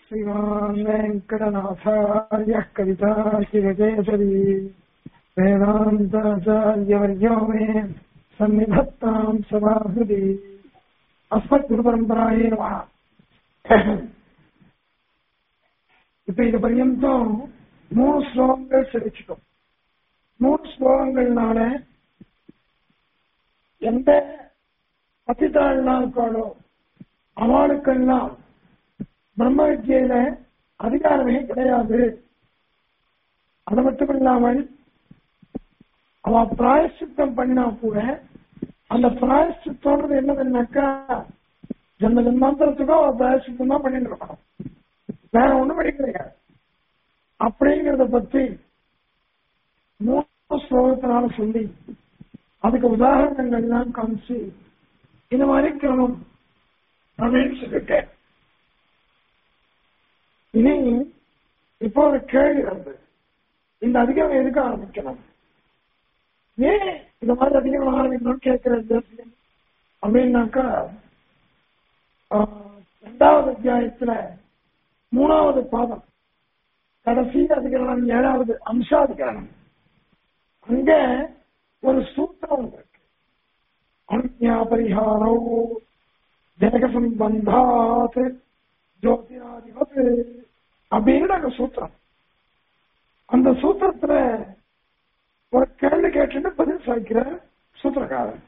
श्रीमान् वेङ्कटनाथार्यः कविताचिरकेसरी वेदान्ताचार्यवर्यो मे सन्निधत्ताम् समाहृति अस्मद्गुरुपरम्पराये नमः இப்ப இது பர்யந்தம் மூணு ஸ்லோகங்கள் சிரிச்சிட்டோம் மூணு ஸ்லோகங்கள்னால எந்த பத்திதாள்லாம் இருக்காளோ அவளுக்கெல்லாம் பிரம்ம வித்தியில அதிகாரமே கிடையாது அது மட்டும் இல்லாமல் அவ பிராயசித்தம் பண்ணா கூட அந்த பிராயசித்தம்ன்றது என்னதுன்னாக்கா ஜன்ம ஜன்மாந்திரத்துக்கும் அவ பிராயசித்தம் தான் பண்ணிட்டு இருக்கணும் வேற ஒண்ணும் பண்ணி கிடையாது அப்படிங்கிறத பத்தி மூணு ஸ்லோகத்தினால சொல்லி அதுக்கு உதாரணங்கள்லாம் காமிச்சு இந்த மாதிரி கிரமம் அப்படின்னு சொல்லிட்டேன் இனி இப்போ ஒரு கேள்வி வருது இந்த அதிகம் எதுக்கு ஆரம்பிக்கணும் ஏன் இந்த மாதிரி அதிகம் ஆரம்பிக்கணும்னு கேட்கிறது அப்படின்னாக்கா ரெண்டாவது அத்தியாயத்துல மூணாவது பாதம் கடைசி அதிகரணம் ஏழாவது அம்சாதிகரணம் அங்க ஒரு சூத்திரம் இருக்கு அனுஜா பரிகாரோ ஜனக சம்பந்தாத் ஜோதிராதிபத் அப்படின்னு நாங்க சூத்திரம் அந்த சூத்திரத்துல ஒரு கேள்வி கேட்டு பதில் சாய்க்கிற சூத்திரக்காரன்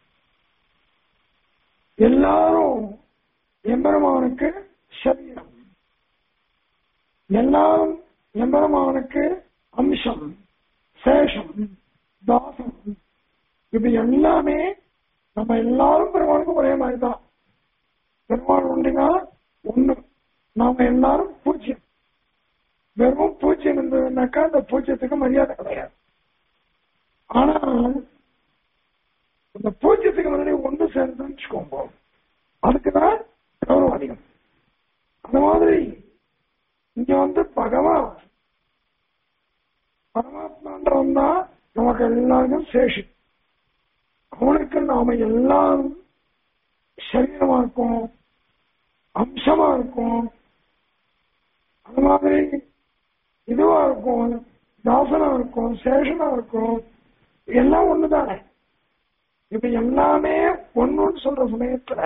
எல்லாரும் எம்பெருமானுக்கு சரீரம் எல்லாரும் எம்பெருமானுக்கு அம்சம் சேஷம் தாசம் இது எல்லாமே நம்ம எல்லாரும் பெருமாளுக்கும் ஒரே மாதிரி தான் பெருமாள் உண்டுனா ஒண்ணு நாம எல்லாரும் பூஜ்யம் வெறும் பூஜ்யம் இருந்ததுனாக்கா அந்த பூஜ்யத்துக்கு மரியாதை கிடையாது ஆனால் இந்த பூஜ்யத்துக்கு முன்னாடி ஒன்று சேர்ந்து வச்சுக்கோங்க அதுக்குதான் கௌரவம் அதிகம் அந்த மாதிரி இங்க வந்து பகவான் பரமாத்மான்றவன் தான் நமக்கு எல்லாருக்கும் சேஷி அவனுக்கு நாம எல்லாரும் சரீரமா இருக்கும் அம்சமா இருக்கும் அது மாதிரி இதுவா இருக்கும் தாசனா இருக்கும் சேஷனா இருக்கும் எல்லாம் ஒண்ணுதானே இப்ப எல்லாமே ஒண்ணுன்னு சொல்ற சமயத்துல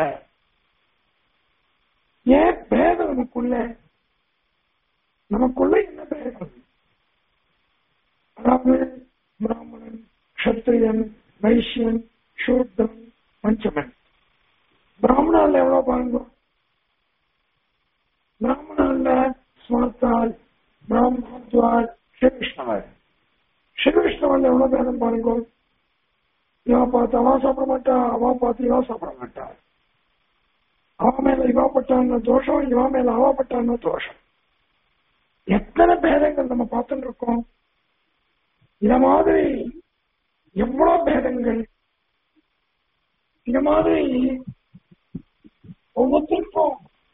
ஏன் பேதம் நமக்குள்ள நமக்குள்ள என்ன பேதம் அதாவது பிராமணன் கஷத்திரியன் வைசியன் சூத்ரன் பஞ்சமன் பிராமணால எவ்வளவு பாருங்க பிராமணால ஸ்மார்த்தால் பிராமணத்வால் ஸ்ரீகிருஷ்ணவர் ஸ்ரீகிருஷ்ணவன் எவ்வளவு பேதம் பாருங்க இவா பார்த்து அவா சாப்பிட மாட்டா அவா பார்த்து இவா சாப்பிட மாட்டா அவ மேல இவா பட்டான தோஷம் இவா மேல அவா பட்டான தோஷம் எத்தனை பேதங்கள் நம்ம பார்த்துட்டு இருக்கோம் இத மாதிரி எவ்வளவு பேதங்கள் இந்த மாதிரி ஒவ்வொருத்தருக்கும்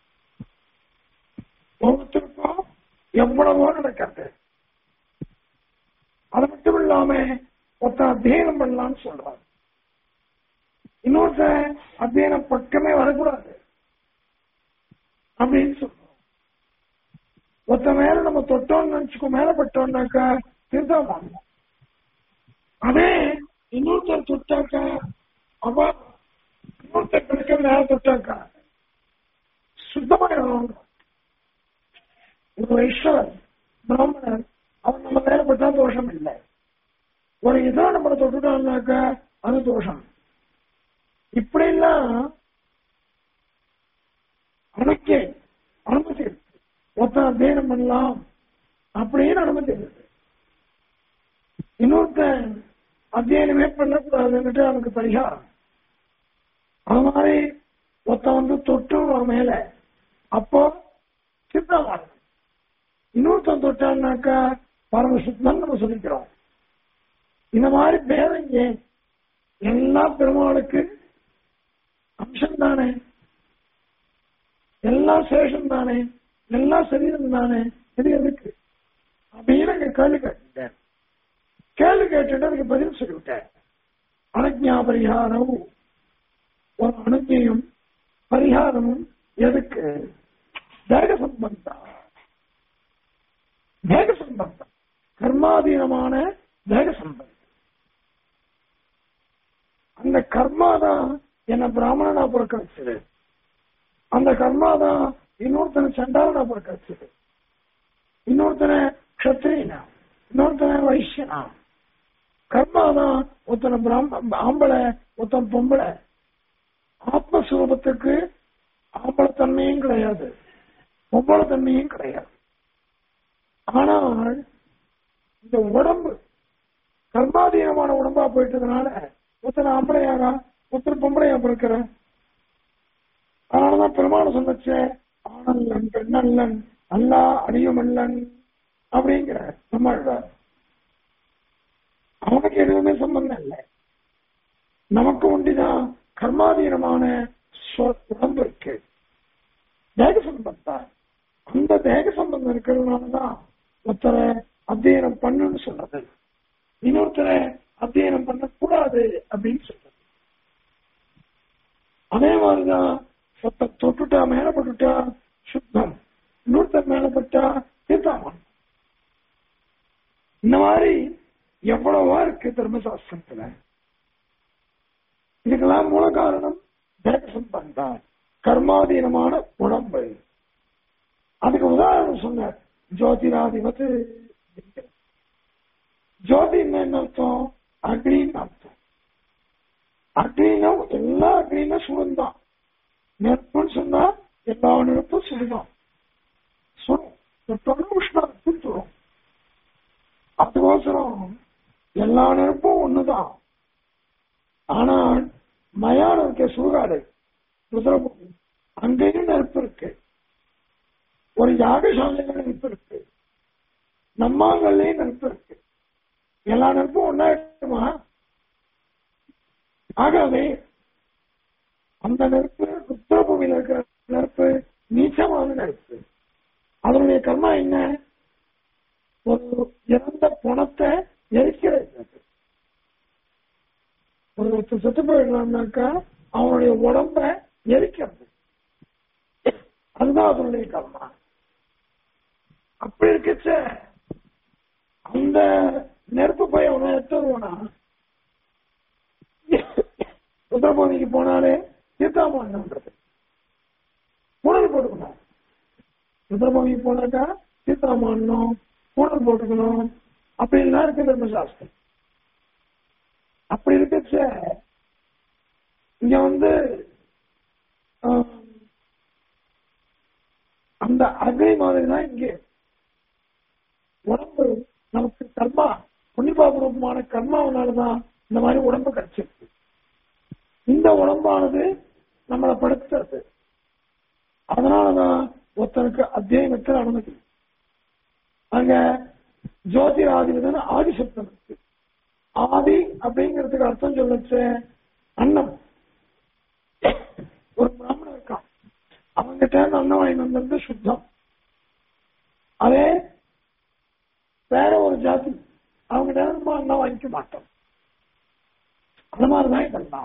ஒவ்வொருத்தருக்கும் எவ்வளவோ நடக்கிறது அது மட்டும் இல்லாம ஒருத்தன் அத்தியனம் பண்ணலாம்னு சொல்றான் இன்னொருத்த அத்தியனம் பக்கமே வரக்கூடாது அப்படின்னு சொல்றோம் ஒருத்த மேல நம்ம தொட்டோம்னு நினைச்சுக்கோ மேல பட்டோம்னாக்கா திருத்தம் வாங்குவோம் அதே இன்னொருத்தர் தொட்டாக்கா அவ இன்னொருத்தர் கிடைக்க மேல தொட்டாக்கா சுத்தமாயிடும் ஒரு வைஷ்ணவர் பிராமணர் அவன் நம்ம மேல பட்டா தோஷம் இல்லை ஒரு இதோ நம்மளை தொட்டுட்டான்னாக்கா அது தோஷம் இப்படி எல்லாம் அனுக்கே அனுமதி இருக்கு ஒருத்தன் அத்தியனம் பண்ணலாம் அப்படின்னு அனுமதி இருக்கு இன்னொருத்தன் அத்தியனமே பண்ணக்கூடாதுன்னுட்டு அவனுக்கு பரிகாரம் அது மாதிரி ஒருத்தன் வந்து தொட்டுருவான் மேல அப்போ சித்தம் இன்னொருத்தன் தொட்டான்னாக்கா பரமசுத்தம் நம்ம சொல்லிக்கிறோம் இந்த மாதிரி பேதம் ஏன் எல்லா பெருமாளுக்கு அம்சம் தானே எல்லா சேஷம் தானே எல்லா சரீரம் தானே இது எதுக்கு அப்படின்னு அங்க கேள்வி கேட்டுட்டேன் கேள்வி கேட்டுட்டு அதுக்கு பதில் சொல்லிவிட்டேன் அனஜா பரிகாரம் ஒரு அனுஜையும் பரிகாரமும் எதுக்கு தேக சம்பந்தம் கர்மாதீனமான தேக சம்பந்தம் அந்த கர்மா தான் என்ன பிராமணனா பிறக்க வச்சது அந்த கர்மா தான் இன்னொருத்தனை சண்டாளனா பிறக்க வச்சது இன்னொருத்தனை கஷத்திரியனா இன்னொருத்தனை வைசியனா கர்மா தான் ஒருத்தனை பிராம ஆம்பளை ஒருத்தன் பொம்பளை ஆத்மஸ்வரூபத்துக்கு ஆம்பளை தன்மையும் கிடையாது பொம்பளை தன்மையும் கிடையாது ஆனால் இந்த உடம்பு கர்மாதீனமான உடம்பா போயிட்டதுனால ஒருத்தனை ஆம்பளையாரா ஒருத்தர் பொம்பளையா பிறக்கிற அதனாலதான் பெருமாள் சொன்னச்சே ஆனல்லன் பெண்ணல்லன் அல்லா அடியுமல்லன் அப்படிங்கிற நம்ம அவனுக்கு எதுவுமே சம்பந்தம் இல்லை நமக்கு ஒண்டிதான் கர்மாதீனமான சொ- உடம்பு இருக்கு தேக சம்பந்தம் அந்த தேக சம்பந்தம் இருக்கிறதுனாலதான் ஒருத்தரை அத்தியனம் பண்ணுன்னு சொல்றது இன்னொருத்தரை அத்தியனம் பண்ணக்கூடாது அப்படின்னு சொல்றது அதே மாதிரிதான் ஒருத்த தொட்டுட்டா மேல பட்டுட்டா சுத்தம் இன்னொருத்தர் மேல பட்டா தீர்த்தாமன் இந்த மாதிரி எவ்வளவா இருக்கு தர்மசாஸ்திரத்துல இதுக்கெல்லாம் மூல காரணம் தேக சம்பந்தம் கர்மாதீனமான உடம்பு அதுக்கு உதாரணம் சொன்னார் ஜோதிராதிபத்து ஜோதின்னு என்ன அர்த்தம் அக்னின்னு அர்த்தம் அக்னினா எல்லா அக்னினா சுடுந்தான் நெருப்புன்னு சொன்னா எல்லா நெருப்பும் சுடுதான் சுடும் எப்பவுமே உஷ்ணத்துக்கு சுடும் அதுக்கோசரம் எல்லா நெருப்பும் ஒண்ணுதான் ஆனால் மயானம் இருக்க சுடுகாடு ருத்ரபூமி அங்கேயும் நெருப்பு இருக்கு ஒரு யாகசாலையில நெருப்பு இருக்கு நம்மாங்கல்லையும் நெருப்பு இருக்கு எல்லா நெருப்பும் ஒன்னா இருக்குமா ஆகவே அந்த நெருப்பு ருத்ரபூமியில இருக்கிற நெருப்பு நீச்சமான நெருப்பு அதனுடைய கர்மா என்ன ஒரு இறந்த பணத்தை எரிக்கிற நெருப்பு. ஒரு ஒருத்தர் செத்து போயிடுறான்னாக்கா அவனுடைய உடம்ப எரிக்கிறது அதுதான் அதனுடைய கர்மா அப்படி இருக்கச்ச அந்த நெருப்பு போய் அவனை எடுத்துருவானா ருத்ரபூமிக்கு போனாலே தீர்த்தாமன்றது பூனல் போட்டுக்கணும் ருத்ரபூமிக்கு போனாக்கா தீர்த்தாமன்னும் பூனல் போட்டுக்கணும் அப்படின்லாம் இருக்கு தர்மசாஸ்திரம் அப்படி இருக்கச்ச இங்க வந்து ஆஹ், அந்த அக்னி மாதிரி தான் இங்கே உடம்பு நமக்கு கர்மா புண்ணியபாபூர்வமான கர்மாவனாலதான் இந்த மாதிரி உடம்பு கிடைச்சிருக்கு இந்த உடம்பானது நம்மளை படுத்துறது அதனாலதான் ஒருத்தனுக்கு அத்தியாயத்தில் அனுமதி அங்க ஜோதிராதிபதன் ஆதி சப்தம் இருக்கு ஆதி அப்படிங்கிறதுக்கு அர்த்தம் சொல்லுச்சு அன்னம் ஒரு பிராமணன் இருக்கான் அவங்கிட்ட இருந்து அன்னம் வாங்கி வந்திருந்து சுத்தம் அதே வேற ஒரு ஜாதி அவங்கிட்ட இருந்து நம்ம அன்னம் வாங்கிக்க மாட்டோம் அது மாதிரிதான் இதெல்லாம்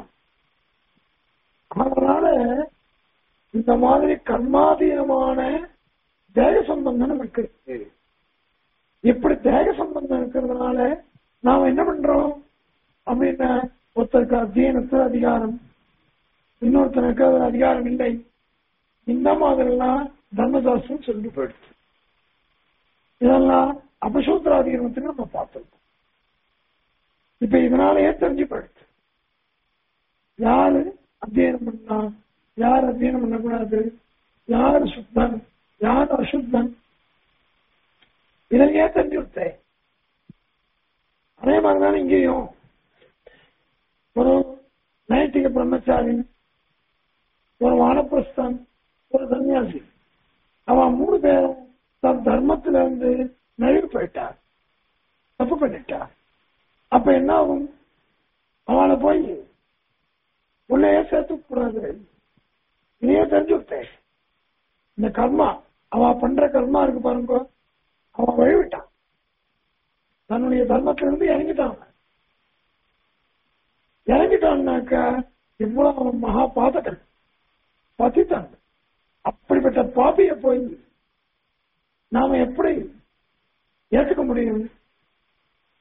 அதனால இந்த மாதிரி கர்மாதீனமான தேக சம்பந்தம் நமக்கு இருக்கு இப்படி தேக சம்பந்தம் இருக்கிறதுனால நாம என்ன பண்றோம் அப்படின்னா ஒருத்தருக்கு அத்தியனத்து அதிகாரம் இன்னொருத்தனுக்கு அது அதிகாரம் இல்லை இந்த மாதிரிலாம் தர்மசாஸ்திரம் சொல்லி போயிடுச்சு இதெல்லாம் அபசூத்திராதிகாரத்துக்கு நம்ம பார்த்திருக்கோம் இப்ப இதனாலேயே தெரிஞ்சு போயிடுச்சு யாரு அத்தியனம் பண்ணலாம் யார் அத்தியனம் பண்ணக்கூடாது யார் சுத்தன் யார் அசுத்தன் இதையே தெரிஞ்சு விட்டேன் அதே மாதிரிதான் இங்கேயும் ஒரு நைட்டிக பிரம்மச்சாரி ஒரு வானப்பிரஸ்தான் ஒரு சன்னியாசி அவன் மூணு பேரும் தன் தர்மத்துல இருந்து நழுவி போயிட்டார் தப்பு பண்ணிட்டார் அப்ப என்ன ஆகும் அவளை போய் உள்ளேயே சேர்த்து கூடாது இதையே தெரிஞ்சு விட்டேன் இந்த கர்மா அவ பண்ற கர்மா இருக்கு பாருங்க அவன் வழிவிட்டான் தன்னுடைய தர்மத்திலிருந்து இறங்கிட்டான் அவன். இறங்கிட்டான்னாக்கா இவ்வளவு அவன் மகா பாதகன் பத்தித்தான் அப்படிப்பட்ட பாபிய போய் நாம எப்படி ஏத்துக்க முடியும்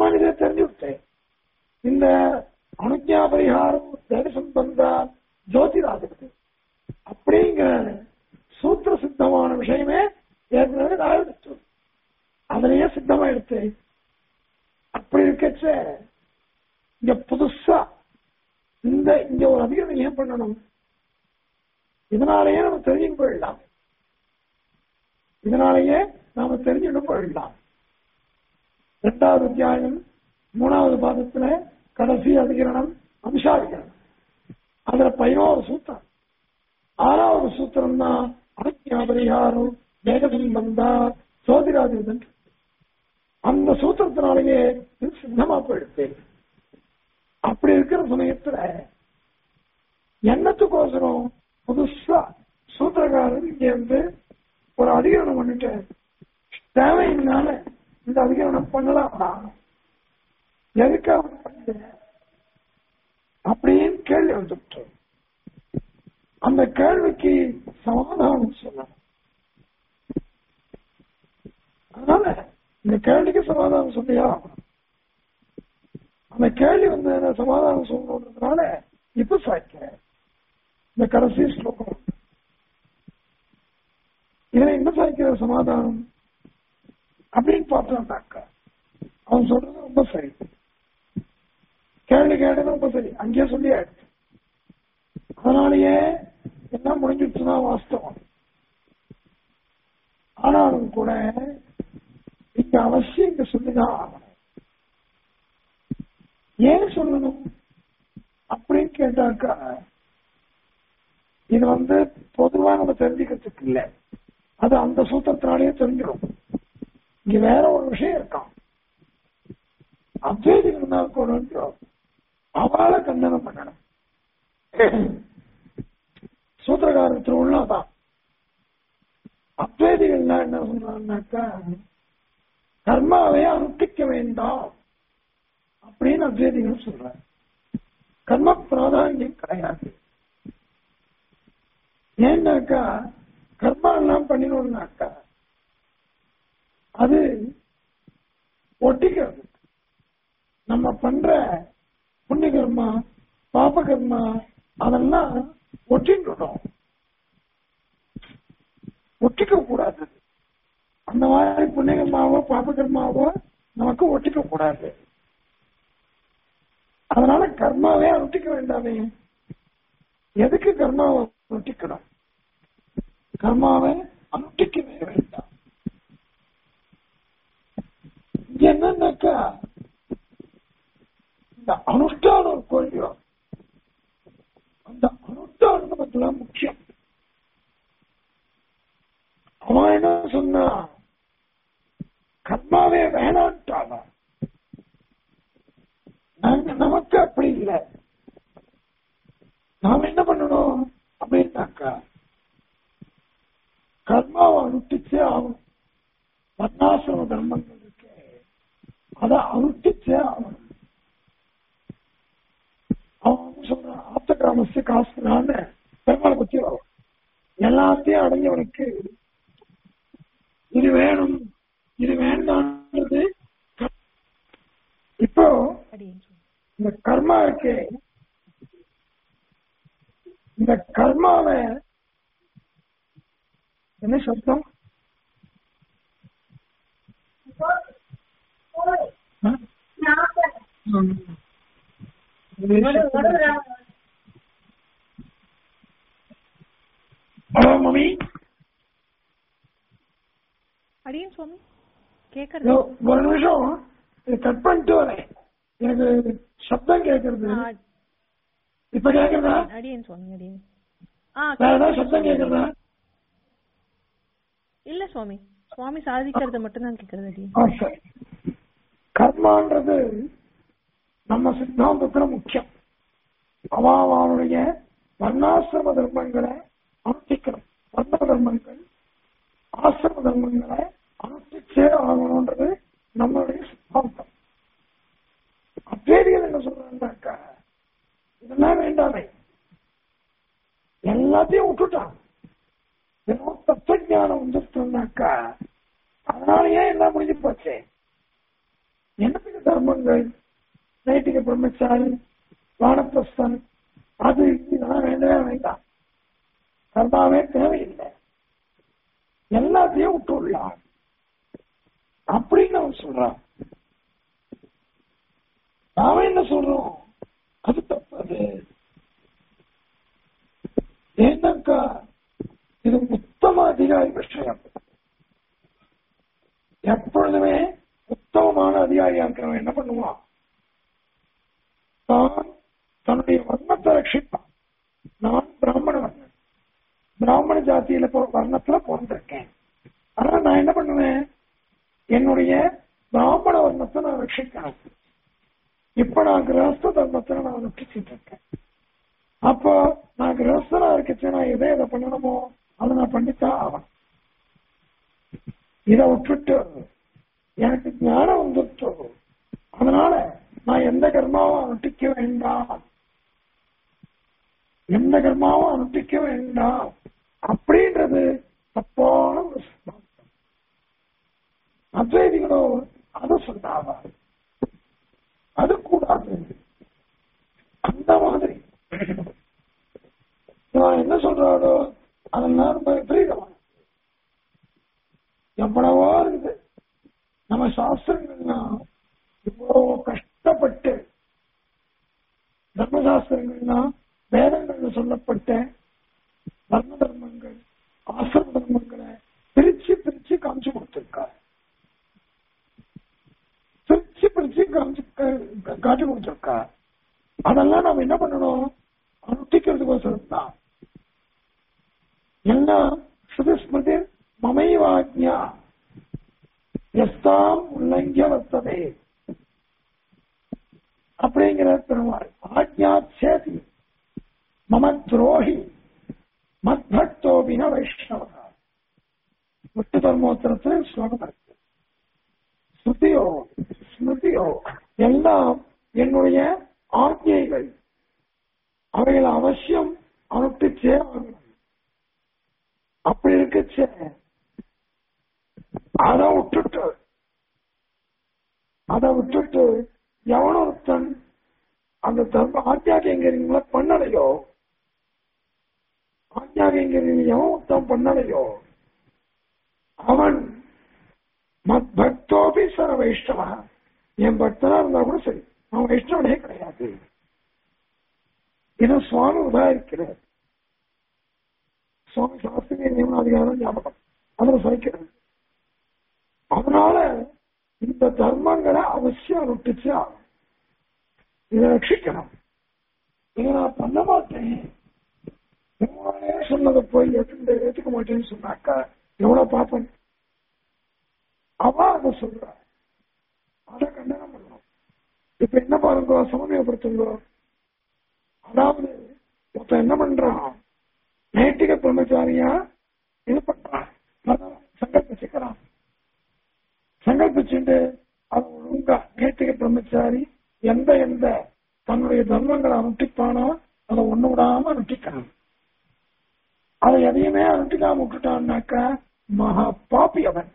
பகவான் இதை தெரிஞ்சு விட்டேன் இந்த அனுஜா பரிகாரம் தேவ சம்பந்தா ஜோதிராஜுக்கு அப்படிங்கிற சூத்திர சித்தமான விஷயமே ஏற்கனவே நான் எடுத்து அதுலயே சித்தமா எடுத்து அப்படி இருக்கச்ச இங்க புதுசா இந்த இங்க ஒரு அதிகாரம் ஏன் பண்ணணும் இதனாலேயே நம்ம தெரிஞ்சுட்டு போயிடலாம் இதனாலேயே நாம தெரிஞ்சுட்டு போயிடலாம் இரண்டாவது அத்தியாயம் மூணாவது பாதத்துல கடைசி அதிகரணம் அம்சாதிகரணம் அதுல பதினோரு சூத்திரம் ஆறாவது சூத்திரம் தான் அனுஜா பரிகாரம் வேகசம்பந்தா சோதிராதிபன் அந்த சூத்திரத்தினாலேயே இது சித்தமா போயிடுச்சு அப்படி இருக்கிற சமயத்துல எண்ணத்துக்கோசரம் புதுசா சூத்திரக்காரர் இங்க இருந்து ஒரு அதிகரணம் பண்ணிட்டு தேவையினால இந்த அதிகரணம் பண்ணலாமா எதுக்காக பண்ணல அப்படின்னு கேள்வி வந்துட்டு அந்த கேள்விக்கு சமாதானம் சொல்லணும் அதனால இந்த கேள்விக்கு சமாதானம் சொல்லியா ஆகணும். அந்த கேள்வி வந்து நான் சமாதானம் சொல்லணுன்றதுனால இப்ப சாய்க்கிறேன் இந்த கடைசி ஸ்லோகம் இதுல என்ன சாய்க்கிற சமாதானம் அப்படின்னு பார்த்தோம்னாக்கா அவன் சொல்றது ரொம்ப சரி கேள்வி கேட்டது ரொம்ப சரி அங்கேயே சொல்லி ஆயிடுச்சு அதனாலேயே எல்லாம் முடிஞ்சிடுச்சுதான் வாஸ்தவம் ஆனாலும் கூட இங்க அவசியம் இங்க சொல்லிதான் ஆகணும் ஏன் சொல்லணும் அப்படின்னு கேட்டாக்கா இது வந்து பொதுவா நம்ம தெரிஞ்சுக்கிறதுக்கு இல்லை அது அந்த சூத்திரத்தினாலேயே தெரிஞ்சிடும் இங்க வேற ஒரு விஷயம் இருக்கான் அத்வைதிகள் தான் கூட அவளை கண்டனம் பண்ணணும் சூத்திரகாரர் திருவிழாதான் அத்வைதிகள்லாம் என்ன சொல்றாங்கன்னாக்கா கர்மாவை அனுஷ்டிக்க வேண்டாம் அப்படின்னு அத்வைதிகள் சொல்றாங்க கர்ம பிராதானியம் கிடையாது ஏன்னாக்கா கர்மா எல்லாம் பண்ணினோம்னாக்கா அது ஒட்டிக்கிறது நம்ம பண்ற புண்ணிய கர்மா பாப கர்மா அதெல்லாம் ஒட்டின்றோம் ஒட்டிக்க கூடாது அந்த மாதிரி புண்ணிய கர்மாவோ பாப கர்மாவோ நமக்கு ஒட்டிக்க கூடாது அதனால கர்மாவே ஒட்டிக்க வேண்டாமே எதுக்கு கர்மாவை ஒட்டிக்கணும் கர்மாவை அனுஷ்டிக்கவே வேண்டாம் இங்க என்னன்னாக்கா இந்த அனுஷ்டானம் இருக்கும் இல்லையோ அந்த அனுஷ்டானம் நமக்குலாம் முக்கியம் அவன் என்ன சொன்னா கர்மாவே வேணான்ட்டாங்க நாங்க நமக்கு அப்படி இல்லை நாம என்ன பண்ணணும் அப்படின்னாக்கா கர்மாவை அனுஷ்டிச்சே ஆகணும் வர்ணாசிரம தர்மங்கள் இருக்கு அதை அனுஷ்டிச்சே ஆகணும் அவன் வந்து சொல்றான் ஆப்த கிராமத்து காசுனான்னு பெருமாளை பத்தி வரும் எல்லாத்தையும் அடைஞ்சவனுக்கு இது வேணும் இது வேண்டாம்ன்றது க- இப்போ இந்த கர்மா இருக்கே இந்த கர்மாவை என்ன சப்தம் ஆ? ம். இது சப்தம். ஹலோ மம்மி அடியேன் சுவாமி இதோ கேக்குறது ஒரு நிமிஷம் இதை கட் பண்ணிட்டு வரேன் எனக்கு சப்தம் கேட்கறது ஆ, இப்ப கேக்குறதா அடியேன் சுவாமி அடியேன் ஆ வேற ஏதாவது சப்தம் கேக்குறதா இல்ல சுவாமி சுவாமி சாதிக்கிறத மட்டும்தான் கேக்குறது அடியேன் ஆ, சரி கர்மான்றது நம்ம சித்தாந்தத்துல முக்கியம் அவாவாளுடைய வர்ணாசிரம தர்மங்களை அனுஷ்டிக்கணும் வர்ண தர்மங்கள் ஆசிரம தர்மங்களை அனுஷ்டிச்சே ஆகணும்ன்றது நம்மளுடைய சித்தாந்தம் அத்வேதிகள் என்ன சொல்றாங்கன்னாக்கா இதெல்லாம் வேண்டாமே எல்லாத்தையும் விட்டுட்டான் வெறும் தத்துவ ஞானம் வந்துட்டோம்னாக்கா அதனாலயே எல்லாம் முடிஞ்சு போச்சே என்னத்துக்கு தர்மங்கள் நைட்டிக பிரம்மச்சாரி வானப்பிரஸ்தன் அது இதெல்லாம் வேண்டவே வேண்டாம் கர்மாவே தேவையில்லை எல்லாத்தையும் விட்டு விடலாம் அப்படின்னு அவன் சொல்றான் நாம என்ன சொல்றோம் அது தப்பது ஏன்னாக்கா இது உத்தம அதிகாரி விஷயம் எப்பொழுதுமே உத்தமமான அதிகாரியா இருக்கிறவன் என்ன பண்ணுவான் தான் தன்னுடைய வர்ணத்தை ரட்சிப்பான் நான் பிராமண வர்ணன் பிராமண ஜாத்தியில பொ- வர்ணத்துல பிறந்திருக்கேன் ஆனா நான் என்ன பண்ணுவேன் என்னுடைய பிராமண வர்ணத்தை நான் ரட்சிக்கணும் இப்ப நான் கிரகஸ்த தர்மத்தை நான் ரட்சிச்சிட்டு இருக்கேன் அப்போ நான் கிரகஸ்தனா இருக்கச்சு நான் எதை எதை பண்ணணுமோ அதை நான் பண்ணித்தான் ஆகணும் இதை விட்டுட்டு எனக்கு ஞானம் வந்துருச்சோ அதனால நான் எந்த கர்மாவும் அனுஷ்டிக்க வேண்டாம் எந்த கர்மாவும் அனுஷ்டிக்க வேண்டாம் அப்படின்றது தப்பான ஒரு சித்தாந்தம் அத்வைதிகளோ அதை சொன்னாவா அது கூடாது அந்த மாதிரி இவன் என்ன சொல்றாரோ அதெல்லாம் ரொம்ப விபரீதமான எவ்வளவோ இருக்குது நம்ம சாஸ்திரங்கள்லாம் இவ்வளவு கஷ்டப்பட்டு தர்மசாஸ்திரங்கள்னா வேதங்கள்ல சொல்லப்பட்ட தர்ம தர்மங்கள் ஆசிரம தர்மங்களை பிரிச்சு பிரிச்சு காமிச்சு கொடுத்திருக்காரு பிரிச்சு பிரிச்சு காமிச்சு கா- காட்டி கொடுத்திருக்கா அதெல்லாம் நம்ம என்ன பண்ணணும் அனுஷ்டிக்கிறதுக்கோசரம் தான் எல்லாம் ஸ்ருதி ஸ்மிருதி மமைவாஜ்யா எஸ்தாம் உல்லங்கிய வர்த்ததே அப்படிங்கிற பெருமாள் ஆஜ்யா சேதி மம துரோகி மத்பக்தோபின வைஷ்ணவா விட்டு தர்மோத்தரத்தில் ஸ்லோகம் இருக்கு ஸ்ருதியோ ஸ்மிருதியோ எல்லாம் என்னுடைய ஆజ్ఞைகள் அவைகளை அவசியம் அனுப்பிச்சே ஆகணும் அப்படி இருக்கச்சே அதை விட்டுட்டு அதை விட்டுட்டு எவனோ ஒருத்தன் அந்த தர்ம ஆத்தியாகங்கிறீங்கள பண்ணலையோ ஆத்தியாகங்கிறீங்க எவன் ஒருத்தன் பண்ணலையோ அவன் மத் பக்தோபி சர வைஷ்ணவா என் பக்தனா இருந்தா கூட சரி அவன் வைஷ்ணவனே கிடையாது இதை சுவாமி உதாரிக்கிறார் சுவாமி சாஸ்திரிய நியமனாதிகாரம் ஞாபகம் அதில் சகிக்கிறது அதனால இந்த தர்மங்களை அவசியம் அனுப்பிச்சு ஆகணும் இதை ரட்சிக்கணும் இதை நான் பண்ண மாட்டேன் பெருமானே சொன்னதை போய் ஏற்று ஏற்றுக்க மாட்டேன்னு சொன்னாக்கா எவ்வளவு பாப்பன் அவ அதை சொல்ற அதை கண்டனம் பண்ணணும் இப்ப என்ன பாருங்க சமநிலைப்படுத்துங்க அதாவது ஒருத்தன் என்ன பண்றான் நைட்டிக பிரம்மச்சாரியா இது பண்றான் சங்கல்பிச்சுக்கிறான் சங்கல்பிச்சுட்டு அவன் ஒழுங்கா நைட்டிக பிரம்மச்சாரி எந்த எந்த தன்னுடைய தர்மங்களை அனுஷ்டிப்பானோ அதை ஒண்ணு விடாம அனுஷ்டிக்கணும் அதை எதையுமே அனுஷ்டிக்காம விட்டுட்டான்னாக்கா மகா பாப்பி அவன்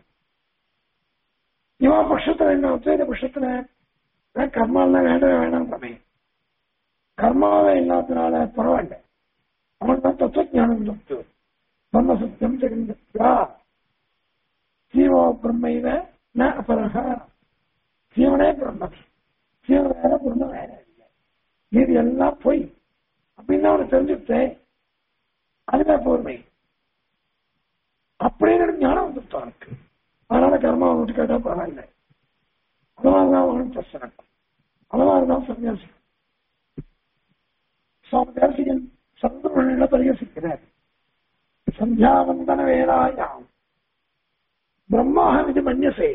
இவன் பட்சத்துல என்ன அத்வைத பட்சத்துல கர்மாலாம் வேண்டவே வேண்டாம் தமே கர்மாவே இல்லாதனால பரவாயில்ல அவன் தான் தத்துவஞானம் சொத்து பிரம்ம சத்தியம் ஜெகந்தா ஜீவோ பிரம்மைவ ந அபரக ஜீவனே பிரம்மம் ஜீவன் வேற பிரம்மம் வேற இல்லை இது எல்லாம் பொய் அப்படின்னு அவனை தெரிஞ்சுட்டேன் அதுவே பொறுமை அப்படின்னு எனக்கு ஞானம் வந்துட்டு அவனுக்கு அதனால கர்மா அவனுக்கு கேட்டா பரவாயில்ல அதனாலதான் அவனுக்கு பிரச்சனை அதனாலதான் சன்னியாசி சுவாமி தேசிகன் சந்திரனிட பரிகசிக்கிறார் சந்தியாவந்தன வேலாயாம் பிரம்மாஹம் இது மன்யசே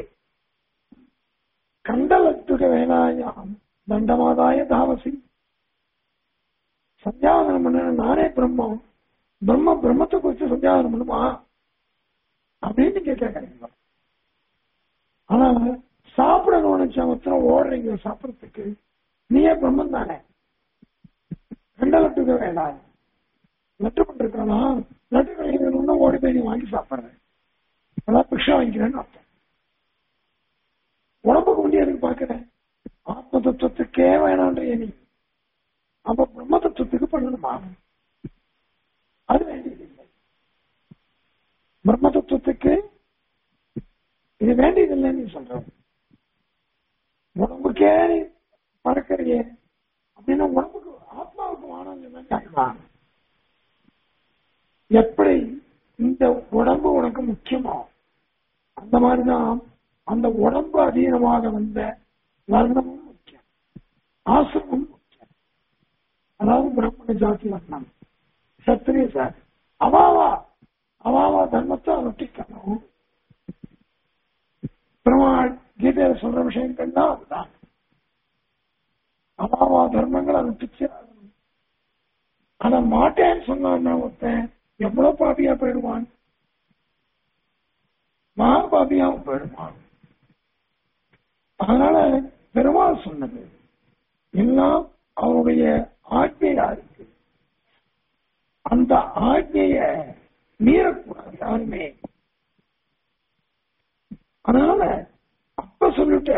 கண்டலத்துக வேலாயாம் தண்டமாதாய தாமசி சந்தியாவந்தனம் பண்ண நானே பிரம்மம் பிரம்ம பிரம்மத்தை குறித்து சந்தியாவந்தனம் பண்ணுமா அப்படின்னு கேட்க ஆனா சாப்பிடணும்னு நினைச்சா மாத்திரம் ஓடுறீங்க சாப்பிடறதுக்கு நீயே பிரம்மன் தானே ரெண்ட லட்டுக்கு வேண்டாம் லட்டு பண்ணிருக்கானா லட்டு கிடைக்கணும்னா ஓடி போய் நீ வாங்கி சாப்பிடுறேன் அதான் பிக்ஷா வாங்கிக்கிறேன்னு அர்த்தம் உடம்புக்கு முன்னே எதுக்கு பாக்குறேன் ஆத்ம தத்துவத்துக்கே வேணான்ற நீ அப்ப பிரம்ம தத்துவத்துக்கு பண்ணணுமா அது வேண்டியதில்லை பிரம்ம தத்துவத்துக்கு இது வேண்டியதில்லைன்னு நீ சொல்ற உடம்புக்கே நீ பறக்கறியே அப்படின்னா உடம்புக்கு ஆத்மாவுக்கு வானம் எப்படி இந்த உடம்பு உனக்கு முக்கியமோ அந்த மாதிரிதான் அந்த உடம்பு அதீனமாக வந்த வர்ணமும் முக்கியம் ஆசிரமும் முக்கியம் அதாவது பிரம்மண ஜாதி வர்ணம் சத்திரிய சார் அவாவா அவாவா தர்மத்தை அனுஷ்டிக்கணும் பெருமாள் கீதையில சொல்ற விஷயங்கள்னா அதுதான் அவாவா தர்மங்களை அனுஷ்டிச்சு ஆகணும். அத மாட்டேன்னு சொன்னான்னா ஒருத்தன் எவ்வளவு பாபியா போயிடுவான் மகா பாபியாவும் போயிடுவான் அதனால பெருமாள் சொன்னது எல்லாம் அவருடைய ஆజ్ఞையா இருக்கு அந்த ஆజ్ఞைய மீறக்கூடாது யாருமே அதனால அப்ப சொல்லிட்ட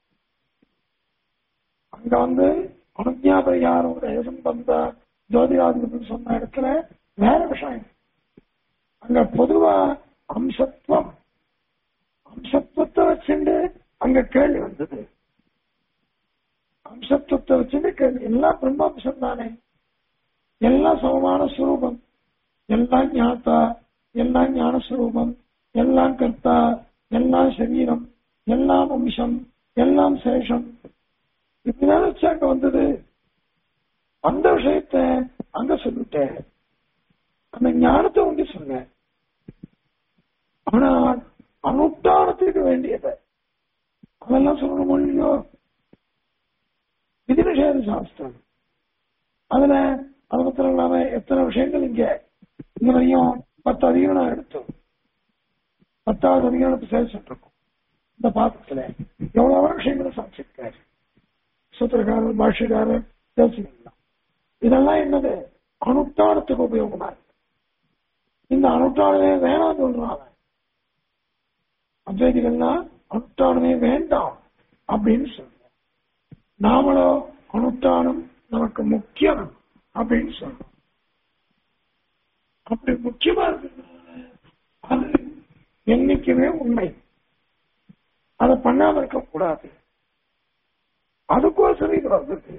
அங்க வந்து அனுஜா பரிகாரம் சம்பந்த ஜோதிராதிபதி சொன்ன இடத்துல வேற விஷயம் அங்க பொதுவா அம்சத்துவம் அம்சத்துவத்தை வச்சுட்டு அங்க கேள்வி வந்தது அம்சத்துவத்தை வச்சுட்டு கேள்வி எல்லாம் பிரம்மாம்சம் தானே எல்லாம் சமமான சுரூபம் எல்லாம் ஞாத்தா எல்லாம் ஞான சுரூபம் எல்லாம் கர்த்தா எல்லாம் சரீரம் எல்லாம் அம்சம் எல்லாம் சேஷம் இப்படிதான் வச்சு அங்க வந்தது அந்த விஷயத்த அங்க சொல்லிட்டேன் அந்த ஞானத்தை வந்து சொன்னேன் ஆனா அனுஷ்டானத்துக்கு வேண்டியது அதெல்லாம் சொல்லணும் இல்லையோ விதி நிஷேத சாஸ்திரம் அதுல அது மாத்திரம் இல்லாம எத்தனை விஷயங்கள் இங்க இங்க வரையும் பத்து அதிகாரம் எடுத்தோம் பத்தாவது அதிகாரத்தை சேர்த்துட்டு இருக்கோம் இந்த பாத்திரத்துல எவ்வளவு விஷயங்களை சாட்சிருக்காரு சூத்திரக்காரர் பாஷ்யக்காரர் பேசிக்கலாம் இதெல்லாம் என்னது அனுஷ்டானத்துக்கு உபயோகமா இருக்கு இந்த அனுஷ்டானமே வேணாம் சொல்றாங்க அத்வைதிகள்லாம் அனுஷ்டானமே வேண்டாம் அப்படின்னு சொல்றோம் நாமளோ அனுஷ்டானம் நமக்கு முக்கியம் அப்படின்னு சொல்றோம் அப்படி முக்கியமா இருக்கிறதுனால அது என்னைக்குமே உண்மை அதை பண்ணாம இருக்க கூடாது அதுக்கோசரம் இது வந்தது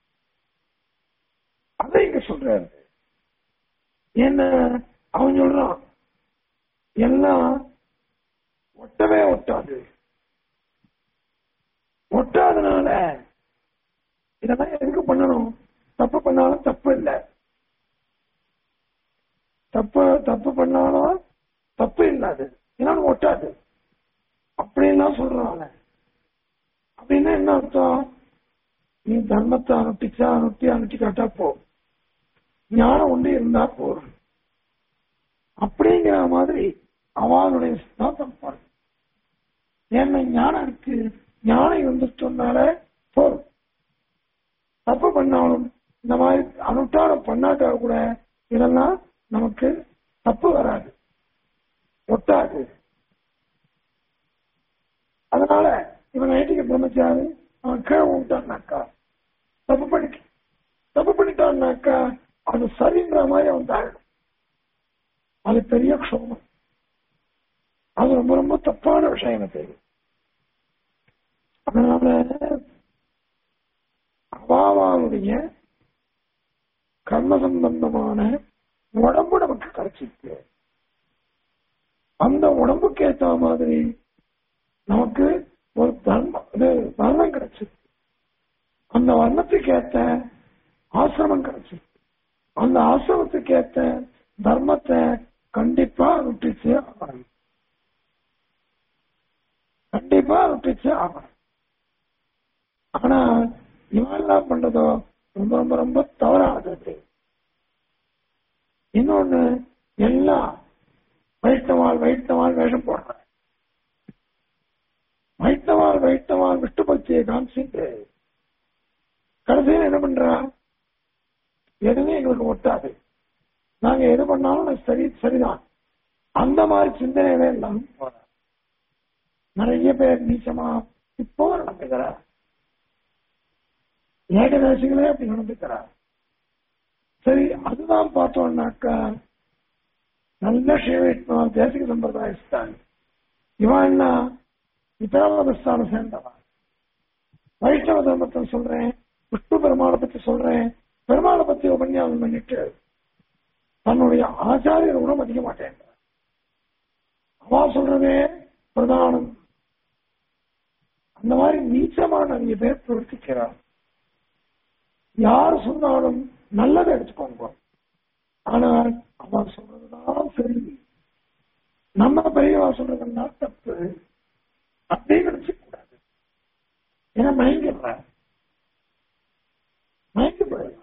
அதை இங்க சொல்றாரு என்ன அவன் சொல்றான் எல்லாம் ஒட்டவே ஒட்டாது ஒட்டாதனால இதெல்லாம் எதுக்கு பண்ணணும் தப்பு பண்ணாலும் தப்பு இல்லை தப்பு தப்பு பண்ணாலும் தப்பு இல்லாது ஏன்னா ஒட்டாது அப்படின்லாம் சொல்றாங்க அப்படின்னா என்ன அர்த்தம் நீ தர்மத்தை அனுப்பிச்சா அனுப்பி அனுப்பி காட்டா போ ஞானம் ஒன்று இருந்தா போதும் அப்படிங்கிற மாதிரி அவளுடைய சித்தாந்தம் பாரு ஏன்னா ஞானம் இருக்கு ஞானம் வந்துட்டோம்னால போதும் தப்பு பண்ணாலும் இந்த மாதிரி அனுஷ்டானம் பண்ணாட்டா கூட இதெல்லாம் நமக்கு தப்பு வராது ஒட்டாது அதனால இவன் நைட்டுக்கு பிரம்மச்சாரி அவன் கீழே விட்டான்னாக்கா தப்பு பண்ணி தப்பு பண்ணிட்டான்னாக்கா அது சரின்ற மாதிரி அவன் தாழணும் அது பெரிய க்ஷோமம் அது ரொம்ப ரொம்ப தப்பான விஷயம் எனக்கு தெரியும் அதனால அவாவாவுடைய கர்ம சம்பந்தமான உடம்பு நமக்கு கிடைச்சிருக்கு அந்த உடம்புக்கு ஏத்த மாதிரி நமக்கு ஒரு தர்மம் இது வர்ணம் கிடைச்சிருக்கு அந்த வர்ணத்துக்கு ஏத்த ஆசிரமம் கிடைச்சிருக்கு அந்த ஆசிரமத்துக்கு ஏத்த தர்மத்தை கண்டிப்பா விட்டுச்சு ஆகணும் கண்டிப்பா விட்டுச்சு ஆகணும் ஆனா இவன் எல்லாம் பண்றதோ ரொம்ப ரொம்ப ரொம்ப தவறானது இன்னொன்னு எல்லாம் வைஷ்ணவால் வைஷ்ணவால் வேஷம் போடுற வைஷ்ணவால் வைஷ்ணவால் விஷ்ணு பக்தியை காமிச்சிட்டு கடைசியில் என்ன பண்றா எதுவுமே எங்களுக்கு ஒட்டாது நாங்க எது பண்ணாலும் அது சரி சரிதான் அந்த மாதிரி சிந்தனையில எல்லாம் போற நிறைய பேர் நீச்சமா இப்போ நடந்துக்கிறார் ஏகதேசிகளே அப்படி நடந்துக்கிறார் சரி அதுதான் பார்த்தோம்னாக்கா நல்ல சிவவைஷ்ணவ தேசிக சம்பிரதாயஸ்தான் இவன் என்ன இதராமதஸ்தானம் சேர்ந்தவன் வைஷ்ணவ தர்மத்தை சொல்றேன் விஷ்ணு பெருமாளை பத்தி சொல்றேன் பெருமாளை பத்தி உபன்யாசம் பண்ணிட்டு தன்னுடைய ஆச்சாரியர் கூட மதிக்க மாட்டேன் அவா சொல்றதே பிரதானம் அந்த மாதிரி நீச்சமான நிறைய பேர் பிரவர்த்திக்கிறார் யார் சொன்னாலும் நல்லதை எடுத்துக்கோங்க ஆனால் அவன் சொல்றதுதான் சரி நம்ம பெரியவா சொல்றதுன்னா தப்பு அப்படியே நினைச்சுக்க கூடாது ஏன்னா மயங்கிடுற மயங்கி போயிடுற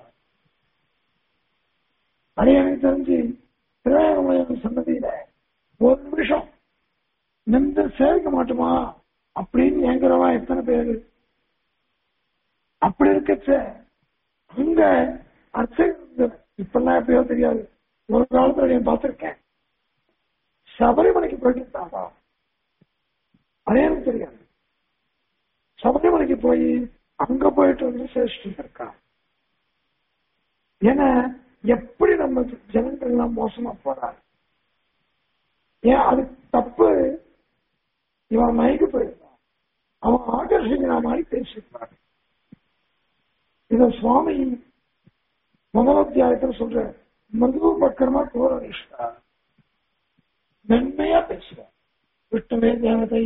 அது எனக்கு தெரிஞ்சு திருவாரூர் சன்னதியில ஒரு நிமிஷம் நின்று சேவிக்க மாட்டோமா அப்படின்னு ஏங்குறவா எத்தனை பேரு அப்படி இருக்கச்ச அங்க அர்ச்சகர் இப்பெல்லாம் எப்பயோ தெரியாது ஒரு காலத்துல நான் பார்த்திருக்கேன் சபரிமலைக்கு போயிட்டு இருந்தாப்பா அதே எனக்கு தெரியாது சபரிமலைக்கு போய் அங்க போயிட்டு வந்து சேஷ்டிட்டு இருக்கான் ஏன்னா எப்படி நம்ம ஜனங்கள் எல்லாம் மோசமா போறாரு ஏன் அது தப்பு இவன் மயக்கு போயிருந்தான் அவன் ஆகர்ஷிக்கிற மாதிரி பேசியிருந்தான் இத சுவாமி முதல் அத்தியாயத்தில் சொல்ற மிருது பக்கரமா கோரணிஷ்டா மென்மையா பேசுறார் விஷ்ணுவே தேவதை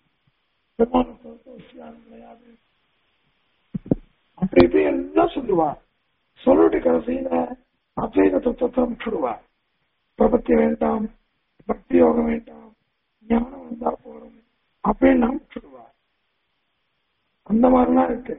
கிடையாது அப்படி இப்படி எல்லாம் சொல்லுவா சொல்லிட்டு கடைசியில அத்வைத தத்துவத்தை விட்டுடுவா பிரபத்தி வேண்டாம் பக்தி யோகம் வேண்டாம் ஞானம் வந்தா போறோம் அப்படின்னு விட்டுடுவா அந்த மாதிரிலாம் இருக்கு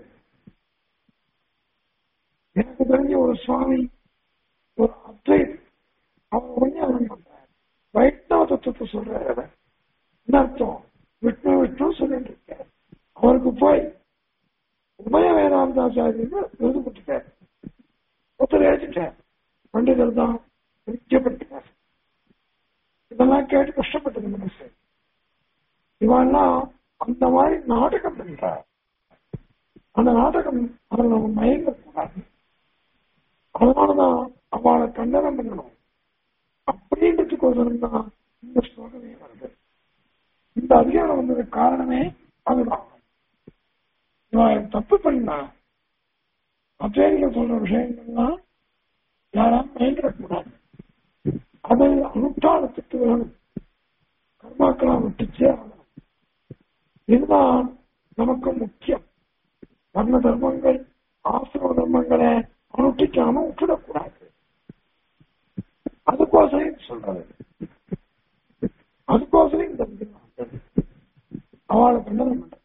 எனக்கு தெரிஞ்ச ஒரு சுவாமி ஒரு அத்வைத் அவர் உண்மையாளம் பண்றார் வைஷ்ணவ தத்துவத்தை சொல்றாரு அவர் என்ன அர்த்தம் விஷ்ணு விஷ்ணு சொல்லிட்டு இருக்கார் அவருக்கு போய் உபய வேதாந்தாச்சாரியர் விருது கொடுத்துட்டார் ஒருத்தர் ஏற்றிட்டார் பண்டிதர் தான் விஜயப்படுத்தினார் இதெல்லாம் கேட்டு கஷ்டப்பட்டது மனசு இவெல்லாம் அந்த மாதிரி நாடகம் பண்றார் அந்த நாடகம் அதில் நம்ம மயங்கக்கூடாது அதனாலதான் அவளை கண்டனம் பண்ணணும் அப்படின்றதுக்கோசரம் தான் இந்த ஸ்லோகமே வருது இந்த அதிகாரம் வந்ததுக்கு காரணமே அதுதான் இவன் தப்பு பண்ணா அச்சேரிகள் சொல்ற விஷயங்கள்லாம் யாரும் மயங்கிடக்கூடாது அது அனுஷ்டானத்துக்கு வேணும் கர்மாக்கெல்லாம் விட்டுச்சே ஆகணும் இதுதான் நமக்கு முக்கியம் வர்ண தர்மங்கள் ஆசிரம தர்மங்களை அனுஷ்டிக்காம விட்டுடக்கூடாது அதுக்கோசரம் சொல்றது அதுக்கோசரம் இந்த அவளை கண்டனம் பண்றது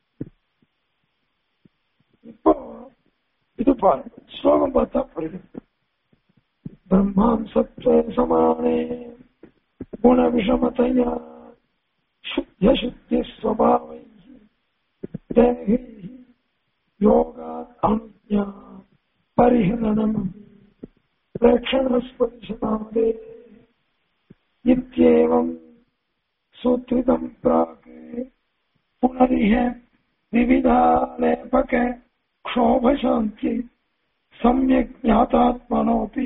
இப்போ இது பாருங்க ஸ்லோகம் பார்த்தா புரியுது பிரம்மாம் சத்வ சமானே குண விஷமதையா சுத்திய சுத்தி ஸ்வபாவை தேகி யோகா அனுஜா परिहरणम् प्रेक्षणस्पतिशतादे इत्येवम् सूत्रितम् प्राक् पुनरिह विविधालेपक क्षोभशान्ति सम्यक् ज्ञातात्मनोऽपि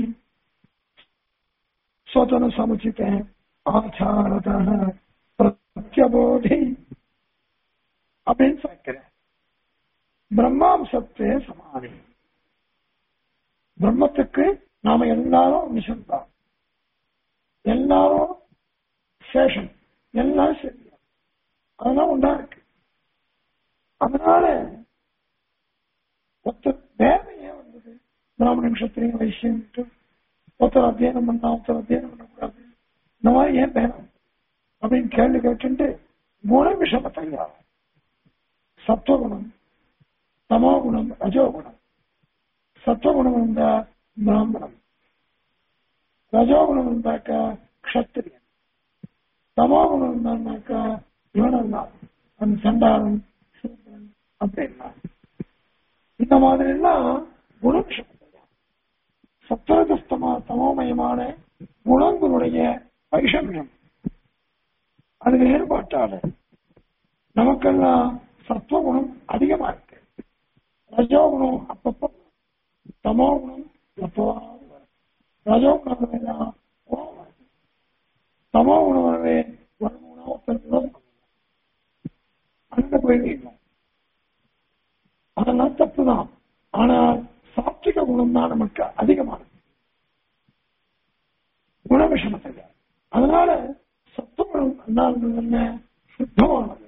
स्वतनसमुचित आचारतः प्रत्यबोधि அப்படின்னு சொல்கிறேன் பிரம்மாம்சத்தே சமாதி பிரம்மத்துக்கு நாம எல்லாரும் நிஷந்தான் எல்லாரும் சேஷம் எல்லாம் சரி அதெல்லாம் உண்டா இருக்கு அதனால ஒருத்தர் வேதம் ஏன் வந்தது பிராமண நட்சத்திரம் வைசியம் ஒருத்தர் அத்தியனம் பண்ணா ஒருத்தர் அத்தியனம் பண்ணக்கூடாது இந்த மாதிரி ஏன் பேரம் அப்படின்னு கேள்வி கேட்டு குண விஷம தயார் சத்துவகுணம் தமோகுணம் ரஜோகுணம் சத்துவகுணம் இருந்தா பிராமணம் ரஜோகுணம் இருந்தாக்கா க்ஷத்திரியன் தமோகுணம் இருந்தாக்கா இவனம் தான் அந்த சண்டாளன் சூத்திரன் அப்படின்னா இந்த மாதிரி எல்லாம் குணம் சத்திரதஸ்தமா தமோமயமான குணங்களுடைய வைஷமியம் அது வேறுபாட்டாளர் நமக்கெல்லாம் சத்துவகுணம் அதிகமா இருக்கு ரஜோகுணம் அப்பப்போ தமோ குணம் எப்போவாவது வரும் ரஜோகுணம் வரவேதான் கோபம் வருது தமோ குணம் வரவே வருமானா ஒருத்தருக்கு விரோதம் பண்ணுவாங்க. அங்க போய் நிற்கும் அதெல்லாம் தப்புதான் ஆனால் சாத்விக குணம் தான் நமக்கு அதிகமானது குணவிஷமத்தில் அதனால சத்துவகுணம் என்ன என்ன சுத்தமானது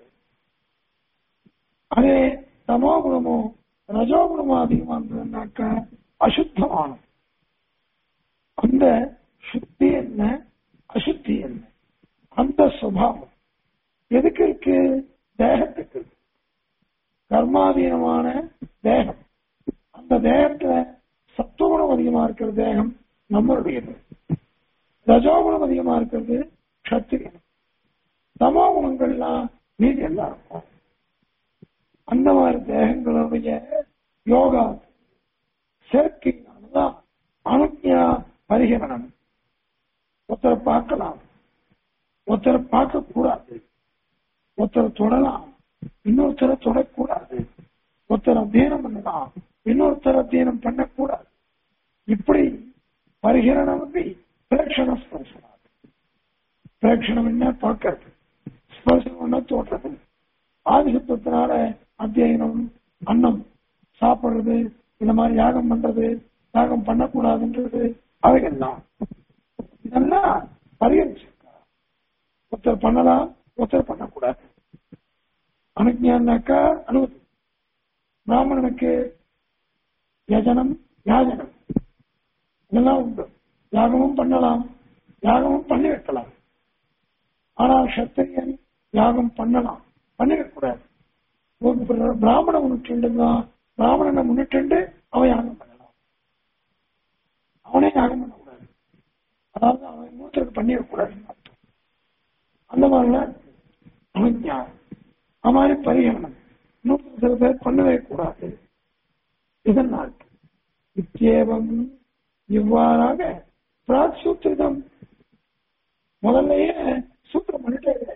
அதே தமோ குணமோ ரஜோ குணமோ அதிகமானதுன்னாக்க அசுத்தமானது அந்த சுத்தி என்ன அசுத்தி என்ன அந்த சுபாவம் எதுக்கு இருக்கு தேகத்துக்கு இருக்கு. கர்மாதீனமான தேகம் அந்த தேகத்துல சத்துவகுணம் அதிகமா இருக்கிற தேகம் நம்மளுடையது ரஜோகுணம் அதிகமா இருக்கிறது கத்திரியன் தமோ குணங்கள்லாம் மீதி எல்லாம் இருக்கும் அந்த மாதிரி தேகங்களுடைய யோகா சேர்க்கையானதான் அனுஜா பரிகரணம் ஒருத்தரை பார்க்கலாம் ஒருத்தரை பார்க்க கூடாது ஒருத்தரை தொடலாம் இன்னொருத்தரை தொடக்கூடாது ஒருத்தர் அத்தியனம் பண்ணலாம் இன்னொருத்தர் அத்தியனம் பண்ணக்கூடாது இப்படி பரிகரணம் வந்து பிரேட்சண ஸ்பர்சனம் பிரேட்சணம் என்ன பார்க்கறது ஸ்பர்சனம் என்ன தோற்றது ஆதிசத்துவத்தினால அத்தியனம் அன்னம் சாப்பிடுறது இந்த மாதிரி யாகம் பண்றது யாகம் பண்ணக்கூடாதுன்றது அவைகள்லாம் இதெல்லாம் பரிகரிச்சிருக்காங்க ஒருத்தர் பண்ணலாம் ஒருத்தர் பண்ணக்கூடாது அனுஜானாக்கா அனுமதி பிராமணனுக்கு யஜனம் யாஜனம் இதெல்லாம் உண்டு யாகமும் பண்ணலாம் யாகமும் பண்ணி வைக்கலாம் ஆனால் சத்திரியன் யாகம் பண்ணலாம் பண்ணி வைக்கக்கூடாது ஒரு பிர- பிராமணன் முன்னிட்டு பிராமணனை முன்னிட்டு அவன் யாகம் பண்ணலாம் அவனே யாகம் பண்ணக்கூடாது அதாவது அவன் இன்னொருத்தருக்கு பண்ணி வைக்கக்கூடாதுன்னு அர்த்தம். அந்த மாதிரிலாம் அனுஜா அது மாதிரி பரிகரணம் இன்னொருத்தர் சில பேர் பண்ணவே கூடாது இதனால் இத்தேவம் இவ்வாறாக பிராக் சூத்திரம் முதல்லயே சூத்திரம் பண்ணிட்டே இரு.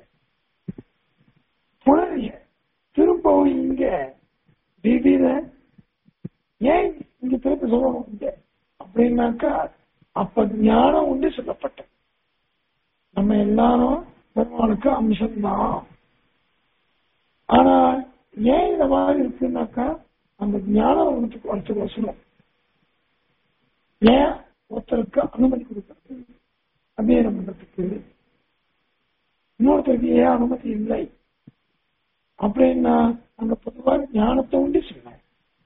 புனரிய திரும்பவும் இங்க திடீர ஏன் இங்க திருப்பி சொல்லணும் இங்க அப்படின்னாக்கா அப்ப ஞானம் உண்டு சொல்லப்பட்டது நம்ம எல்லாரும் பெருமாளுக்கு அம்சம்தான் ஆனா ஏன் இந்த மாதிரி இருக்குன்னாக்கா அந்த ஞானம் வரத்துக்கு வரத்துக்கு வசனம் ஏன் ஒருத்தருக்கு அனுமதி கொடுக்கறது அத்தியனம் பண்றதுக்கு இன்னொருத்தருக்கு ஏன் அனுமதி இல்லை அப்படின்னா அங்க பொதுவாக ஞானத்தை உண்டு சொன்னேன்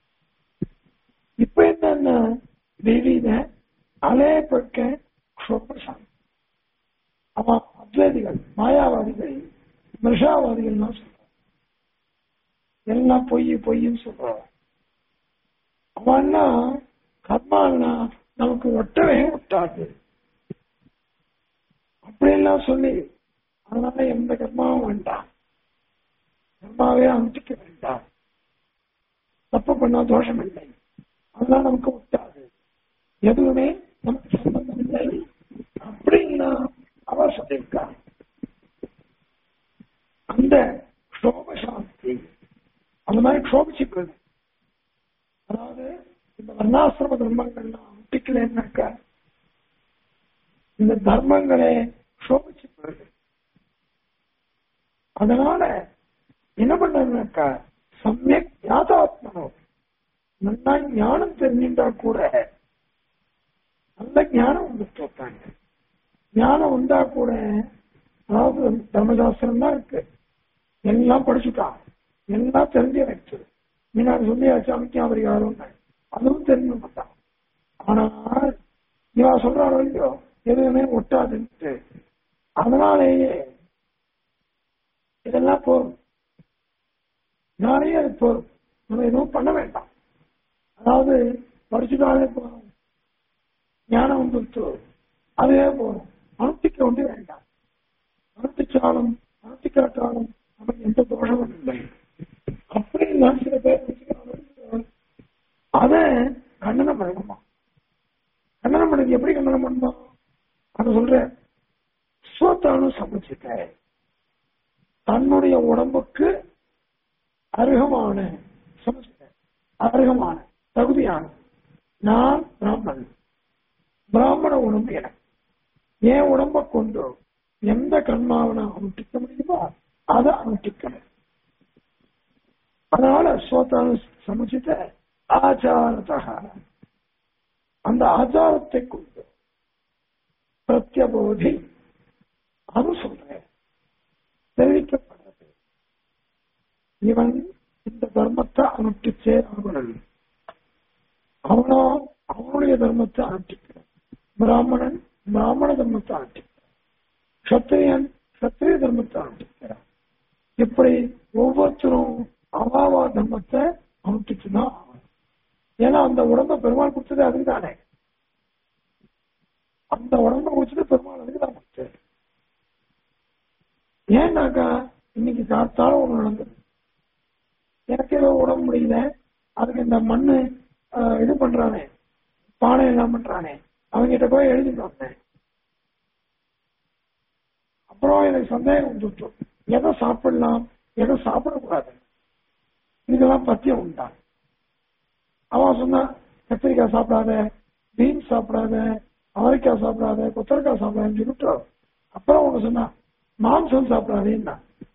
இப்ப என்னன்னா தெய்வீக அலையப்பட்ட க்ஷோபசாமி அவன் அத்வைதிகள் மாயாவாதிகள் மிருஷாவாதிகள்லாம் சொல்றான் எல்லாம் பொய் பொய்ன்னு சொல்றான் அவன்னா கர்மான்னா நமக்கு ஒட்டவே ஒட்டாது அப்படியெல்லாம் சொல்லி அதனால எந்த கர்மாவும் வேண்டாம் கர்மாவே அனுப்பிக்க வேண்டாம் தப்பு பண்ணா தோஷம் இல்லை அதெல்லாம் நமக்கு ஒட்டாது எதுவுமே நமக்கு சம்பந்தம் இல்லை அப்படின்னா அவர் சொல்லியிருக்கா அந்த க்ஷோப சாந்தி அந்த மாதிரி க்ஷோபிச்சு போயிடும் அதாவது இந்த வர்ணாசிரம தர்மங்கள்லாம் ஒட்டிக்கலன்னாக்கா இந்த தர்மங்களே க்ஷோபிச்சு போயிடுது அதனால என்ன பண்றாங்கனாக்கா சமயக் ஞாதாத்மனோ நல்லா ஞானம் தெரிஞ்சுட்டா கூட நல்ல ஞானம் வந்து தோத்தாங்க ஞானம் உண்டா கூட அதாவது தர்மசாஸ்திரம் தான் இருக்கு எல்லாம் படிச்சுட்டான் எல்லாம் தெரிஞ்சு வச்சு முன்னாடி சொல்லியாச்சு அமிக்காபரிகாரம் அதுவும் தெரிஞ்சு மாட்டான் ஆனால் இவா சொல்றாரோ இல்லையோ எதுவுமே ஒட்டாதுன்ட்டு அதனாலேயே இதெல்லாம் போதும் இதனாலேயே அது போதும் நம்ம எதுவும் பண்ண வேண்டாம் அதாவது படிச்சுட்டாலே போதும் ஞானம் வந்துருச்சு அதுவே போதும் அனுப்பிக்க ஒன்று வேண்டாம் அனுப்பிச்சாலும் அனுப்பிக்காட்டாலும் நமக்கு எந்த தோஷமும் இல்லை அப்படி நான் சில பேர் வச்சுக்கிறாங்க அதை கண்டனம் பண்ணணுமா கண்டனம் பண்ணது எப்படி கண்டனம் பண்ணணும் அதை சொல்றேன் ஸ்வத்தானும் சமைச்சிட்ட தன்னுடைய உடம்புக்கு அருகமான சமஸ்கிருத அருகமான தகுதியான நான் பிராமணன் பிராமண உடம்பு எனக்கு என் உடம்ப கொண்டு எந்த கர்மாவை நான் அனுஷ்டிக்க முடியுமோ அதை அனுஷ்டிக்கணும் அதனால சோத்தான சமுச்சித்த ஆச்சாரத்தக அந்த ஆச்சாரத்தை கொண்டு பிரத்யபோதி அது சொல்றேன் தெரிவிக்கப்படுறது இவன் இந்த தர்மத்தை அனுஷ்டிச்சே ஆகணும் அவனோ அவனுடைய தர்மத்தை அனுஷ்டிக்கிறான் பிராமணன் பிராமண தர்மத்தை அனுஷ்டிக்கிறான் சத்திரியன் சத்திரிய தர்மத்தை அனுஷ்டிக்கிறான் இப்படி ஒவ்வொருத்தரும் அவாவா தர்மத்தை அனுஷ்டிச்சுதான் ஆகணும் ஏன்னா அந்த உடம்ப பெருமாள் கொடுத்தது அதுக்கு தானே அந்த உடம்ப கொடுத்தது பெருமாள் அதுக்கு தான் கொடுத்தது ஏன்னாக்கா இன்னைக்கு காத்தால ஒண்ணு நடந்தது எனக்கு ஏதோ உடம்பு முடியல அதுக்கு இந்த மண்ணு ஆஹ், இது பண்றானே பானை எல்லாம் பண்றானே அவங்கிட்ட போய் எழுதிட்டு வந்தேன் அப்புறம் எனக்கு சந்தேகம் வந்துட்டு எதை சாப்பிடலாம் எதை சாப்பிடக்கூடாது இதெல்லாம் பத்தியம் உண்டா அவன் சொன்னா கத்திரிக்காய் சாப்பிடாத பீன்ஸ் சாப்பிடாத அவரைக்காய் சாப்பிடாத கொத்தரைக்காய் சாப்பிடாதுன்னு சொல்லிட்டு அப்புறம் ஒண்ணு சொன்னா மாம்சம் சாப்பிடாதேன்னா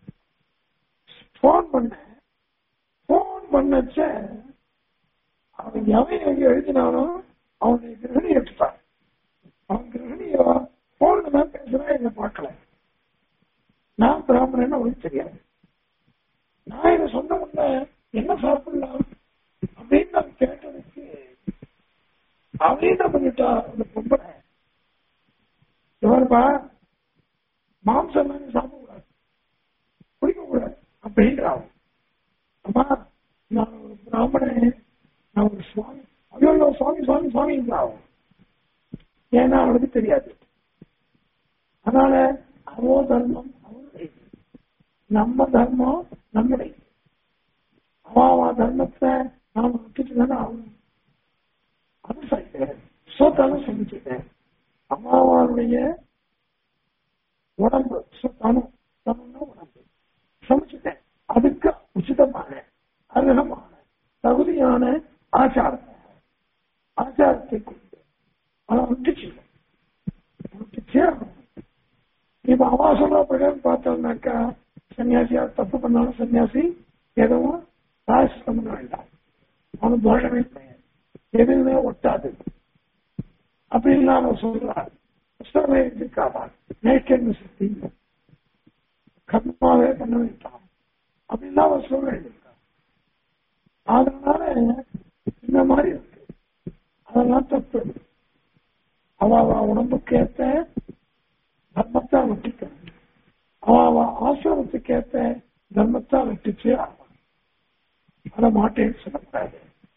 போன் பண்ண போன் பண்ணச்ச அவன் எவன் எங்க எழுதினாலும் அவனுடைய கிரகணி எடுத்துட்டான் அவன் கிரகணியோ போன்ல தான் பேசுறா என்ன பார்க்கல நான் பிராமணன் அவனுக்கு தெரியாது நான் இதை சொன்ன உடனே என்ன சாப்பிடலாம் அப்படின்னு நான் கேட்டதுக்கு அவன் என்ன பண்ணிட்டா அந்த பொம்பளை எவருப்பா மாம்சம் எல்லாம் நீ சாப்பிடக்கூடாது குடிக்கக்கூடாது அப்படின்றான் அம்மா நான் ஒரு பிராமணன் நான் ஒரு சுவாமி ஐயோ ஐயோ, சுவாமி சுவாமி சுவாமின்றான் ஏன்னா அவனுக்கு தெரியாது அதனால அவோ தர்மம் அவனுடைய நம்ம தர்மம் நம்முடைய அவாவா தர்மத்தை நாம் விட்டுட்டு தானே ஆகணும் அது சரி சோத்தாலும் சமைச்சிட்டேன் அம்மாவாருடைய உடம்பு தனம் தனம்னா உடம்பு சமைச்சிட்டேன் அதுக்கு உச்சிதமான அருகமான தகுதியான ஆச்சாரம் ஆச்சாரத்தை கொண்டு அதை விட்டுச்சு விட்டுச்சே ஆகணும். இப்ப அவா சொல்ற பிரகாரம் பார்த்தோம்னாக்கா சன்னியாசியா தப்பு பண்ணாலும் சன்னியாசி எதுவும் ராசித்தம் பண்ண வேண்டாம் அவனுக்கு தோஷமே கிடையாது எதுவுமே ஒட்டாது அப்படின்னு அவன் சொல்றார் புஸ்தகமே இருக்காதா நேக்கன்னு சக்தி கர்மாவே பண்ண வேண்டாம் அப்படின்லாம் அவன் சொல்ல வேண்டியிருக்கான் அதனால இந்த மாதிரி இருக்கு அதெல்லாம் தப்பு அவ அவ உடம்புக்கு ஏத்த தர்மத்தை வெட்டிக்கணும் அவ அவ ஆசிரமத்துக்கு ஏத்த தர்மத்தை வெட்டிச்சு ஆகணும் அதை மாட்டேன்னு சொல்லக்கூடாது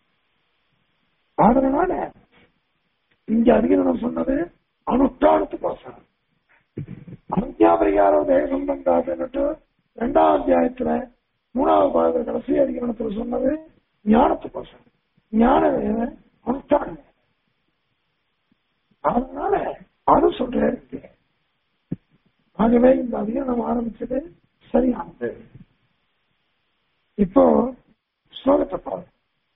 அதனால இங்க அதிகம் சொன்னது அனுஷ்டானத்துக்கோசரம் அஞ்ஞாபரிகாரோ தேக சம்பந்தாட்டு ரெண்டாம் அத்தியாயத்துல மூணாவது பாகத்துல கடைசி அதிகரணத்துல சொன்னது ஞானத்துக்கோசரம் ஞான வேற அனுஷ்டானம் வேற. அதனால அது சொல்றேன் இங்க. ஆகவே இந்த அதிகரணம் ஆரம்பிச்சது சரியானது இப்போ ஸ்லோகத்தை பாருங்க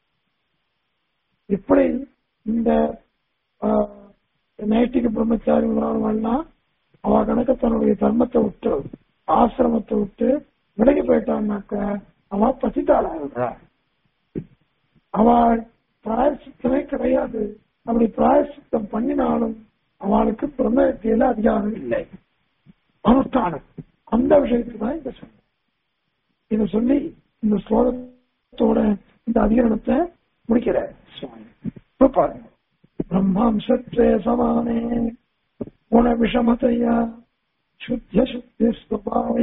இப்படி இந்த ஆஹ், நைட்டிக பிரம்மச்சாரி முதலாளர்கள்லாம் அவ கணக்க தன்னுடைய தர்மத்தை விட்டு ஆசிரமத்தை விட்டு விலகி போயிட்டான்னாக்க அவ பசித்தாளாக அவள் பிராயசித்தமே கிடையாது அப்படி பிராயசித்தம் பண்ணினாலும் அவளுக்கு பிரம்மத்தியில அதிகாரம் இல்லை அனுஷ்டானம் அந்த விஷயத்துக்கு தான் இங்க சொன்ன இதை சொல்லி இந்த ஸ்லோகத்தோட இந்த அதிகரணத்தை முடிக்கிற சுவாமி இப்ப பாருங்க பிரம்மாம்சத்வே சமானே குண விஷமதையா சுத்திய சுத்தி ஸ்வபாவை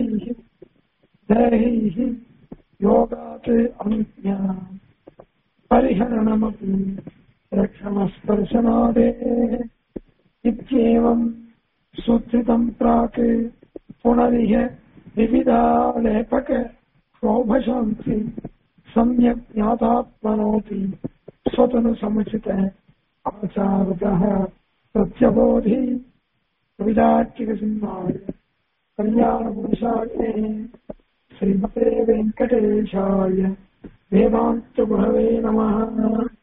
தேஹி யோகாத் அனுஜா परिहरणमपि रक्षणस्पर्शनादे इत्येवम् सुत्रितम् प्राक् पुनरिह विविधालेपक क्षोभशान्ति सम्यक् ज्ञातात्मनोति स्वतनुसमुचित आचारतः प्रत्यबोधि विराट्यकसिंहाय कल्याणपुरुषाय श्रीमते वेङ्कटेशाय वेदान्तगुरवे नमः